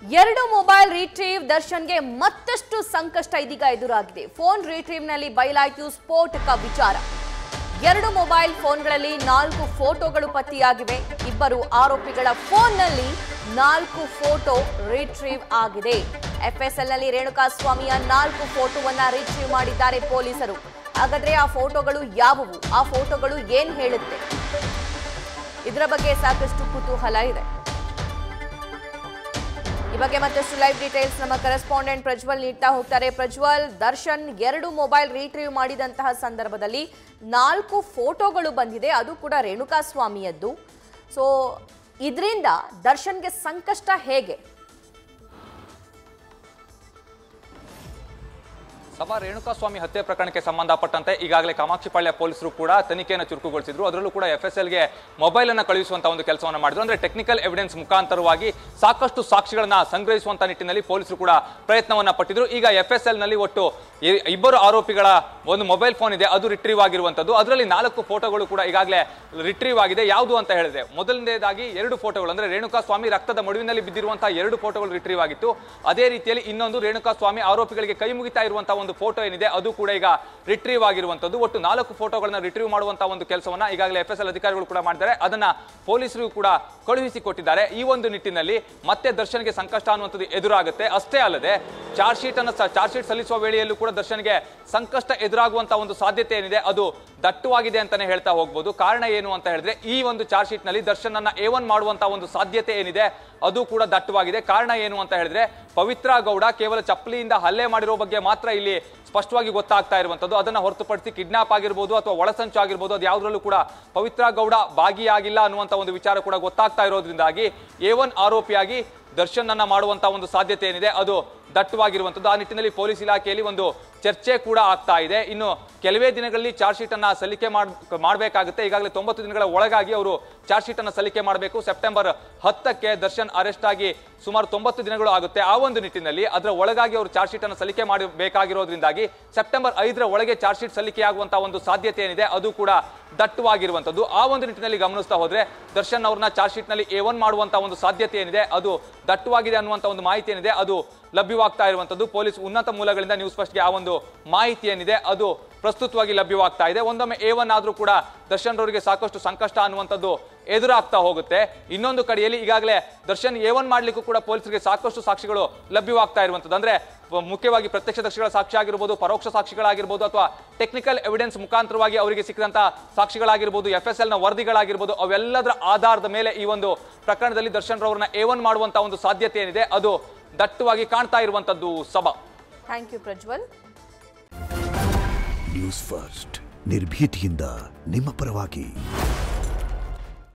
ಎರಡು mobile retrieve ದರ್ಶನ್ಗೆ ಮತ್ತಷ್ಟು ಸಂಕಷ್ಟ ಇದೀಗ ಎದುರಾಗಿದೆ ಫೋನ್ ರಿಟ್ರೀವ್ನಲ್ಲಿ ಬಯಲಾಯ್ತು ಸ್ಫೋಟಕ ವಿಚಾರ ಎರಡು ಮೊಬೈಲ್ ಫೋನ್ಗಳಲ್ಲಿ ನಾಲ್ಕು ಫೋಟೋಗಳು ಪತ್ತೆಯಾಗಿವೆ ಇಬ್ಬರು ಆರೋಪಿಗಳ ಫೋನ್ನಲ್ಲಿ ನಾಲ್ಕು ಫೋಟೋ ರಿಟ್ರೀವ್ ಆಗಿದೆ ಎಫ್ಎಸ್ಎಲ್ನಲ್ಲಿ ರೇಣುಕಾಸ್ವಾಮಿಯ ನಾಲ್ಕು ಫೋಟೋವನ್ನ ರಿಟ್ರೀವ್ ಮಾಡಿದ್ದಾರೆ ಪೊಲೀಸರು ಹಾಗಾದ್ರೆ ಆ ಫೋಟೋಗಳು ಯಾವುವು ಆ ಫೋಟೋಗಳು ಏನ್ ಹೇಳುತ್ತೆ ಇದರ ಬಗ್ಗೆ ಸಾಕಷ್ಟು ಕುತೂಹಲ ಇದೆ ಈ ಬಗ್ಗೆ ಮತ್ತಷ್ಟು ಲೈವ್ ಡೀಟೇಲ್ಸ್ ನಮ್ಮ ಕರೆಸ್ಪಾಂಡೆಂಟ್ ಪ್ರಜ್ವಲ್ ನೀಡ್ತಾ ಹೋಗ್ತಾರೆ ಪ್ರಜ್ವಲ್ ದರ್ಶನ್ ಎರಡು ಮೊಬೈಲ್ ರಿಟ್ರೀವ್ ಮಾಡಿದಂತಹ ಸಂದರ್ಭದಲ್ಲಿ ನಾಲ್ಕು ಫೋಟೋಗಳು ಬಂದಿದೆ ಅದು ಕೂಡ ರೇಣುಕಾಸ್ವಾಮಿಯದ್ದು ಸೊ ಇದರಿಂದ ದರ್ಶನ್ಗೆ ಸಂಕಷ್ಟ ಹೇಗೆ ಸಭಾ ರೇಣುಕಾಸ್ವಾಮಿ ಹತ್ಯೆ ಪ್ರಕರಣಕ್ಕೆ ಸಂಬಂಧಪಟ್ಟಂತೆ ಈಗಾಗಲೇ ಕಾಮಾಕ್ಷಿಪಾಳ್ಯ ಪೊಲೀಸರು ಕೂಡ ತನಿಖೆಯನ್ನು ಚುರುಕುಗೊಳಿಸಿದ್ರು ಅದರಲ್ಲೂ ಕೂಡ ಎಫ್ ಎಸ್ ಎಲ್ಗೆ ಮೊಬೈಲ್ ಅನ್ನು ಕಳುಹಿಸುವಂತ ಒಂದು ಕೆಲಸವನ್ನು ಮಾಡಿದ್ರು ಅಂದ್ರೆ ಟೆಕ್ನಿಕಲ್ ಎವಿಡೆನ್ಸ್ ಮುಖಾಂತರವಾಗಿ ಸಾಕಷ್ಟು ಸಾಕ್ಷಿಗಳನ್ನ ಸಂಗ್ರಹಿಸುವಂತ ನಿಟ್ಟಿನಲ್ಲಿ ಪೊಲೀಸರು ಕೂಡ ಪ್ರಯತ್ನವನ್ನ ಪಟ್ಟಿದ್ರು ಈಗ ಎಫ್ ಎಸ್ ಎಲ್ ನಲ್ಲಿ ಒಟ್ಟು ಇ- ಇಬ್ಬರು ಆರೋಪಿಗಳ ಒಂದು ಮೊಬೈಲ್ ಫೋನ್ ಇದೆ ಅದು ರಿಟ್ರೀವ್ ಆಗಿರುವಂತದ್ದು ಅದರಲ್ಲಿ ನಾಲ್ಕು ಫೋಟೋಗಳು ಕೂಡ ಈಗಾಗಲೇ ರಿಟ್ರೀವ್ ಆಗಿದೆ ಯಾವುದು ಅಂತ ಹೇಳಿದ್ರೆ ಮೊದಲನೇದಾಗಿ ಎರಡು ಫೋಟೋಗಳು ಅಂದ್ರೆ ರೇಣುಕಾ ಸ್ವಾಮಿ ರಕ್ತದ ಮಡುವಿನಲ್ಲಿ ಬಿದ್ದಿರುವಂತಹ ಎರಡು ಫೋಟೋಗಳು ರಿಟ್ರೀವ್ ಆಗಿತ್ತು ಅದೇ ರೀತಿಯಲ್ಲಿ ಇನ್ನೊಂದು ರೇಣುಕಾ ಸ್ವಾಮಿ ಆರೋಪಿಗಳಿಗೆ ಕೈ ಮುಗಿತಾ ಇರುವಂತಹ ಒಂದು ಫೋಟೋ ಏನಿದೆ ಅದು ಕೂಡ ಈಗ ರಿಟ್ರೀವ್ ಆಗಿರುವಂತದ್ದು ಒಟ್ಟು ನಾಲ್ಕು ಫೋಟೋಗಳನ್ನ ರಿಟ್ರೀವ್ ಮಾಡುವಂತಹ ಒಂದು ಕೆಲಸವನ್ನ ಈಗಾಗಲೇ ಎಫ್ ಎಸ್ ಎಲ್ ಅಧಿಕಾರಿಗಳು ಕೂಡ ಮಾಡಿದ್ದಾರೆ ಅದನ್ನ ಪೊಲೀಸರು ಕೂಡ ಕಳುಹಿಸಿ ಕೊಟ್ಟಿದ್ದಾರೆ ಈ ಒಂದು ನಿಟ್ಟಿನಲ್ಲಿ ಮತ್ತೆ ದರ್ಶನ್ಗೆ ಸಂಕಷ್ಟ ಅನ್ನುವಂಥದ್ದು ಎದುರಾಗುತ್ತೆ ಅಷ್ಟೇ ಅಲ್ಲದೆ ಚಾರ್ಜ್ ಶೀಟ್ ಅನ್ನ ಚಾರ್ಜ್ ಶೀಟ್ ಸಲ್ಲಿಸುವ ವೇಳೆಯಲ್ಲೂ ಕೂಡ ದರ್ಶನ್ಗೆ ಸಂಕಷ್ಟ ಎದುರಾಗುವಂತಹ ಒಂದು ಸಾಧ್ಯತೆ ಏನಿದೆ ಅದು ದಟ್ಟವಾಗಿದೆ ಅಂತಾನೆ ಹೇಳ್ತಾ ಹೋಗ್ಬೋದು ಕಾರಣ ಏನು ಅಂತ ಹೇಳಿದ್ರೆ ಈ ಒಂದು ಚಾರ್ಜ್ ಶೀಟ್ ನಲ್ಲಿ ದರ್ಶನ್ ಅನ್ನ ಎ ಒನ್ ಮಾಡುವಂತಹ ಒಂದು ಸಾಧ್ಯತೆ ಏನಿದೆ ಅದು ಕೂಡ ದಟ್ಟವಾಗಿದೆ ಕಾರಣ ಏನು ಅಂತ ಹೇಳಿದ್ರೆ ಪವಿತ್ರ ಗೌಡ ಕೇವಲ ಚಪ್ಪಲಿಯಿಂದ ಹಲ್ಲೆ ಮಾಡಿರೋ ಬಗ್ಗೆ ಮಾತ್ರ ಇಲ್ಲಿ ಸ್ಪಷ್ಟವಾಗಿ ಗೊತ್ತಾಗ್ತಾ ಇರುವಂತದ್ದು ಅದನ್ನ ಹೊರತುಪಡಿಸಿ ಕಿಡ್ನಾಪ್ ಆಗಿರ್ಬೋದು ಅಥವಾ ಒಳಸಂಚು ಆಗಿರ್ಬೋದು ಅದು ಯಾವುದ್ರಲ್ಲೂ ಕೂಡ ಪವಿತ್ರ ಗೌಡ ಭಾಗಿಯಾಗಿಲ್ಲ ಅನ್ನುವಂತ ಒಂದು ವಿಚಾರ ಕೂಡ ಗೊತ್ತಾಗ್ತಾ ಇರೋದ್ರಿಂದಾಗಿ ಎ ಒನ್ ಆರೋಪಿಯಾಗಿ ದರ್ಶನ್ ಅನ್ನ ಮಾಡುವಂತ ಒಂದು ಸಾಧ್ಯತೆ ಏನಿದೆ ಅದು ದಟ್ಟವಾಗಿರುವಂತದ್ದು ಆ ನಿಟ್ಟಿನಲ್ಲಿ ಪೊಲೀಸ್ ಇಲಾಖೆಯಲ್ಲಿ ಒಂದು ಚರ್ಚೆ ಕೂಡ ಆಗ್ತಾ ಇದೆ ಇನ್ನು ಕೆಲವೇ ದಿನಗಳಲ್ಲಿ ಚಾರ್ಜ್ ಶೀಟ್ ಅನ್ನ ಸಲ್ಲಿಕೆ ಮಾಡಬೇಕಾಗುತ್ತೆ ಈಗಾಗಲೇ ತೊಂಬತ್ತು ದಿನಗಳ ಒಳಗಾಗಿ ಅವರು ಚಾರ್ಜ್ ಶೀಟ್ ಅನ್ನ ಸಲ್ಲಿಕೆ ಮಾಡಬೇಕು ಸೆಪ್ಟೆಂಬರ್ ಹತ್ತಕ್ಕೆ ದರ್ಶನ್ ಅರೆಸ್ಟ್ ಆಗಿ ಸುಮಾರು ತೊಂಬತ್ತು ದಿನಗಳು ಆಗುತ್ತೆ ಆ ಒಂದು ನಿಟ್ಟಿನಲ್ಲಿ ಅದರ ಒಳಗಾಗಿ ಅವರು ಚಾರ್ಜ್ ಶೀಟ್ ಅನ್ನು ಸಲ್ಲಿಕೆ ಮಾಡಬೇಕಾಗಿರೋದ್ರಿಂದಾಗಿ ಸೆಪ್ಟೆಂಬರ್ ಐದರ ಒಳಗೆ ಚಾರ್ಜ್ ಶೀಟ್ ಸಲ್ಲಿಕೆ ಆಗುವಂತಹ ಒಂದು ಸಾಧ್ಯತೆ ಏನಿದೆ ಅದು ಕೂಡ ದಟ್ಟವಾಗಿರುವಂತದ್ದು ಆ ಒಂದು ನಿಟ್ಟಿನಲ್ಲಿ ಗಮನಿಸ್ತಾ ಹೋದ್ರೆ ದರ್ಶನ್ ಅವ್ರನ್ನ ಚಾರ್ಜ್ ಶೀಟ್ ನಲ್ಲಿ ಎ ಒನ್ ಮಾಡುವಂತಹ ಒಂದು ಸಾಧ್ಯತೆ ಏನಿದೆ ಅದು ದಟ್ಟವಾಗಿದೆ ಅನ್ನುವಂತ ಒಂದು ಮಾಹಿತಿ ಏನಿದೆ ಅದು ಲಭ್ಯವಾಗ್ತಾ ಇರುವಂತದ್ದು ಪೊಲೀಸ್ ಉನ್ನತ ಮೂಲಗಳಿಂದ ನ್ಯೂಸ್ ಫಸ್ಟ್ಗೆ ಆ ಒಂದು ಮಾಹಿತಿ ಏನಿದೆ ಅದು ಪ್ರಸ್ತುತವಾಗಿ ಲಭ್ಯವಾಗ್ತಾ ಇದೆ ಒಂದೊಮ್ಮೆ ಎ ಒನ್ ಆದ್ರೂ ಕೂಡ ದರ್ಶನ್ ರವರಿಗೆ ಸಾಕಷ್ಟು ಸಂಕಷ್ಟ ಅನ್ನುವಂಥದ್ದು ಎದುರಾಗ್ತಾ ಹೋಗುತ್ತೆ ಇನ್ನೊಂದು ಕಡೆಯಲ್ಲಿ ಈಗಾಗಲೇ ದರ್ಶನ್ ಎ ಒನ್ ಮಾಡ್ಲಿಕ್ಕೂ ಕೂಡ ಪೊಲೀಸರಿಗೆ ಸಾಕಷ್ಟು ಸಾಕ್ಷಿಗಳು ಲಭ್ಯವಾಗ್ತಾ ಇರುವಂತದ್ದು ಅಂದ್ರೆ ವ- ಮುಖ್ಯವಾಗಿ ಪ್ರತ್ಯಕ್ಷದರ್ಶಿಗಳ ಸಾಕ್ಷಿ ಆಗಿರ್ಬೋದು ಪರೋಕ್ಷ ಸಾಕ್ಷಿಗಳಾಗಿರ್ಬೋದು ಅಥವಾ ಟೆಕ್ನಿಕಲ್ ಎವಿಡೆನ್ಸ್ ಮುಖಾಂತರವಾಗಿ ಅವರಿಗೆ ಸಿಕ್ಕಿದಂತಹ ಸಾಕ್ಷಿಗಳಾಗಿರ್ಬೋದು ಎಫ್ ಎಸ್ ಎಲ್ ನ ವರದಿಗಳಾಗಿರ್ಬೋದು ಅವೆಲ್ಲದರ ಆಧಾರದ ಮೇಲೆ ಈ ಒಂದು ಪ್ರಕರಣದಲ್ಲಿ ದರ್ಶನ್ ರವರನ್ನ ಎ ಒನ್ ಮಾಡುವಂತಹ ಒಂದು ಸಾಧ್ಯತೆ ಏನಿದೆ ಅದು ದಟ್ಟವಾಗಿ ಕಾಣ್ತಾ ಇರುವಂತದ್ದು ಸಭಾ thank you Prajwal news first ನಿರ್ಭೀತಿಯಿಂದ ನಿಮ್ಮ ಪರವಾಗಿ